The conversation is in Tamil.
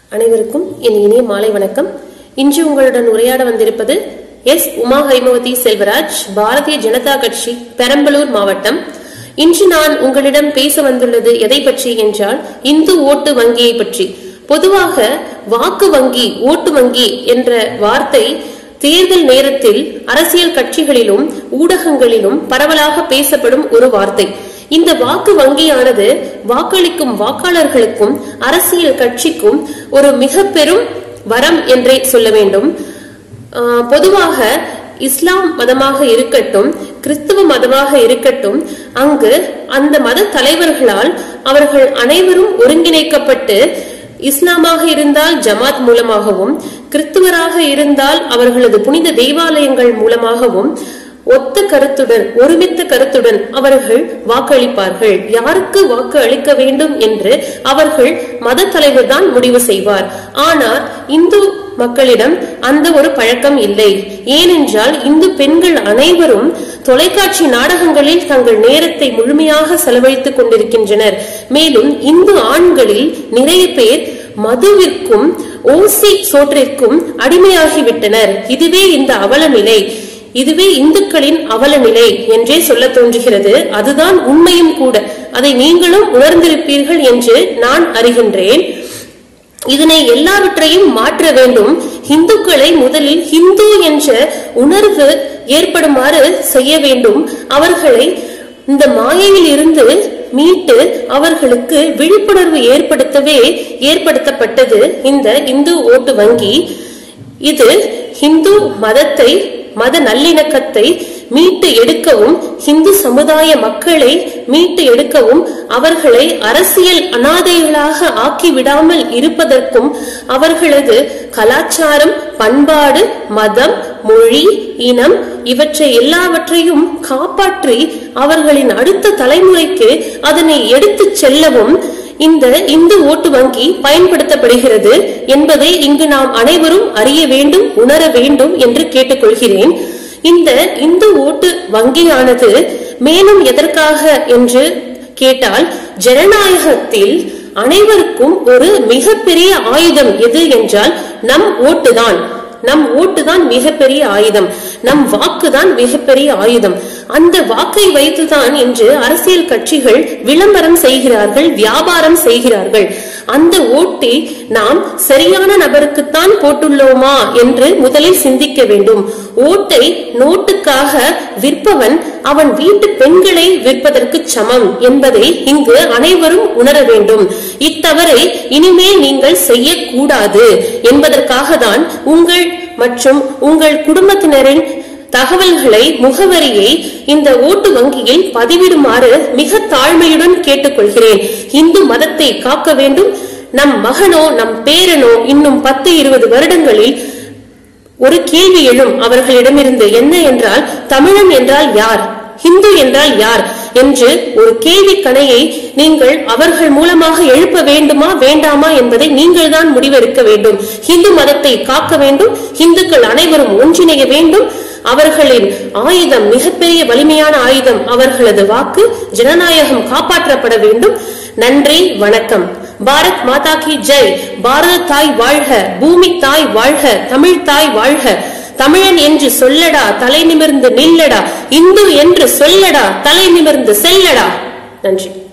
அனைவருக்கும் என் இனிய மாலை வணக்கம் இன்று உங்களுடன் உரையாட வந்திருப்பது எஸ் உமா ஹைமவதி செல்வராஜ் பாரதிய ஜனதா கட்சி பெரம்பலூர் மாவட்டம் இன்று நான் உங்களிடம் பேச வந்துள்ளது எதை பற்றி என்றால் இந்து ஓட்டு வங்கியை பற்றி பொதுவாக வாக்கு வங்கி ஓட்டு வங்கி என்ற வார்த்தை தேர்தல் நேரத்தில் அரசியல் கட்சிகளிலும் ஊடகங்களிலும் பரவலாக பேசப்படும் ஒரு வார்த்தை இந்த வாக்கு வங்கியானது வாக்களிக்கும் வாக்காளர்களுக்கும் அரசியல் கட்சிக்கும் ஒரு மிக பெரும் வரம் என்றே சொல்ல வேண்டும் ஆஹ் பொதுவாக இஸ்லாம் மதமாக இருக்கட்டும் கிறிஸ்துவ மதமாக இருக்கட்டும் அங்கு அந்த மத தலைவர்களால் அவர்கள் அனைவரும் ஒருங்கிணைக்கப்பட்டு இஸ்லாமாக இருந்தால் ஜமாத் மூலமாகவும் கிறிஸ்துவராக இருந்தால் அவர்களது புனித தேவாலயங்கள் மூலமாகவும் ஒத்த கருத்துடன் ஒருமித்த கருத்துடன் அவர்கள் வாக்களிப்பார்கள் யாருக்கு வாக்கு அளிக்க வேண்டும் என்று அவர்கள் மத தலைவர் தான் முடிவு செய்வார் ஆனால் இந்து மக்களிடம் அந்த ஒரு பழக்கம் இல்லை ஏனென்றால் இந்து பெண்கள் அனைவரும் தொலைக்காட்சி நாடகங்களில் தங்கள் நேரத்தை முழுமையாக செலவழித்துக் கொண்டிருக்கின்றனர் மேலும் இந்து ஆண்களில் நிறைய பேர் மதுவிற்கும் ஓசி சோற்றிற்கும் அடிமையாகிவிட்டனர் இதுவே இந்த அவல நிலை இதுவே இந்துக்களின் அவல நிலை என்றே சொல்ல தோன்றுகிறது அதுதான் உண்மையும் கூட அதை நீங்களும் உணர்ந்திருப்பீர்கள் என்று நான் அறிகின்றேன் இதனை எல்லாவற்றையும் மாற்ற வேண்டும் இந்துக்களை முதலில் ஹிந்து என்ற உணர்வு ஏற்படுமாறு செய்ய வேண்டும் அவர்களை இந்த மாயையில் இருந்து மீட்டு அவர்களுக்கு விழிப்புணர்வு ஏற்படுத்தவே ஏற்படுத்தப்பட்டது இந்த இந்து ஓட்டு வங்கி இது இந்து மதத்தை மத நல்லிணக்கத்தை மீட்டு எடுக்கவும் இந்து சமுதாய மக்களை மீட்டு எடுக்கவும் அவர்களை அரசியல் அனாதைகளாக ஆக்கி விடாமல் இருப்பதற்கும் அவர்களது கலாச்சாரம் பண்பாடு மதம் மொழி இனம் இவற்றை எல்லாவற்றையும் காப்பாற்றி அவர்களின் அடுத்த தலைமுறைக்கு அதனை எடுத்துச் செல்லவும் இந்த இந்து ஓட்டு வங்கி பயன்படுத்தப்படுகிறது என்பதை இங்கு நாம் அனைவரும் அறிய வேண்டும் உணர வேண்டும் என்று கேட்டுக்கொள்கிறேன் இந்த இந்து ஓட்டு வங்கியானது மேலும் எதற்காக என்று கேட்டால் ஜனநாயகத்தில் அனைவருக்கும் ஒரு மிகப்பெரிய ஆயுதம் எது என்றால் நம் ஓட்டுதான் நம் ஓட்டுதான் மிகப்பெரிய ஆயுதம் நம் வாக்குதான் மிகப்பெரிய ஆயுதம் அந்த வாக்கை வைத்துதான் இன்று அரசியல் கட்சிகள் விளம்பரம் செய்கிறார்கள் வியாபாரம் செய்கிறார்கள் அந்த ஓட்டை நாம் சரியான நபருக்குத்தான் போட்டுள்ளோமா என்று முதலில் சிந்திக்க வேண்டும் ஓட்டை நோட்டுக்காக விற்பவன் அவன் வீட்டு பெண்களை விற்பதற்கு சமம் என்பதை இங்கு அனைவரும் உணர வேண்டும் இத்தவறை இனிமேல் நீங்கள் செய்யக்கூடாது என்பதற்காக தான் உங்கள் மற்றும் உங்கள் குடும்பத்தினரின் தகவல்களை முகவரியை இந்த ஓட்டு வங்கியில் பதிவிடுமாறு மிக தாழ்மையுடன் கேட்டுக்கொள்கிறேன் இந்து மதத்தை காக்க வேண்டும் நம் மகனோ நம் பேரனோ இன்னும் பத்து இருபது வருடங்களில் ஒரு கேள்வி எழும் அவர்களிடமிருந்து என்ன என்றால் தமிழன் என்றால் யார் ஹிந்து என்றால் யார் என்று ஒரு கேள்வி கணையை நீங்கள் அவர்கள் மூலமாக எழுப்ப வேண்டுமா வேண்டாமா என்பதை நீங்கள் தான் முடிவெடுக்க வேண்டும் ஹிந்து மதத்தை காக்க வேண்டும் இந்துக்கள் அனைவரும் ஒன்றிணைய வேண்டும் அவர்களின் ஆயுதம் மிகப்பெரிய வலிமையான ஆயுதம் அவர்களது வாக்கு ஜனநாயகம் காப்பாற்றப்பட வேண்டும் நன்றி வணக்கம் பாரத் மாதா கி ஜெய் பாரத தாய் வாழ்க பூமி தாய் வாழ்க தமிழ் தாய் வாழ்க தமிழன் என்று சொல்லடா தலை நிமிர்ந்து நில்லடா இந்து என்று சொல்லடா தலை நிமிர்ந்து செல்லடா நன்றி